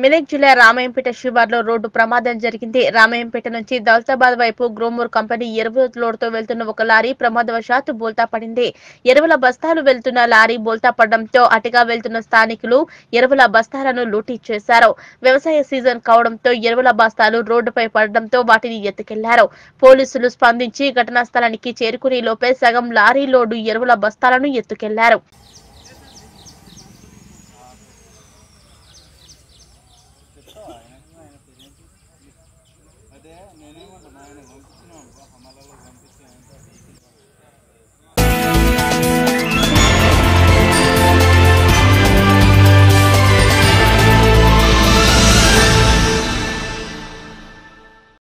మెదక్ జిల్లా రామాయంపేట శివార్లో రోడ్డు ప్రమాదం జరిగింది రామాయంపేట నుంచి దౌలతాబాద్ వైపు గ్రోమూర్ కంపెనీ ఎరువుల లోడ్తో వెళ్తున్న ఒక లారీ ప్రమాదవశాత్తు బోల్తా పడింది ఎరువుల బస్తాలు వెళ్తున్న లారీ బోల్తా పడడంతో అటుగా వెళ్తున్న స్థానికులు ఎరువుల బస్తాలను లూటీ చేశారు వ్యవసాయ సీజన్ కావడంతో ఎరువుల బస్తాలు రోడ్డుపై పడడంతో వాటిని ఎత్తుకెళ్లారు పోలీసులు స్పందించి ఘటనా స్థలానికి చేరుకునే లోపే సగం లారీ లోడు ఎరువుల బస్తాలను ఎత్తుకెళ్లారు అదే నేనేమంటున్నా ఆయన పంపించిన హమాలలో పంపించిన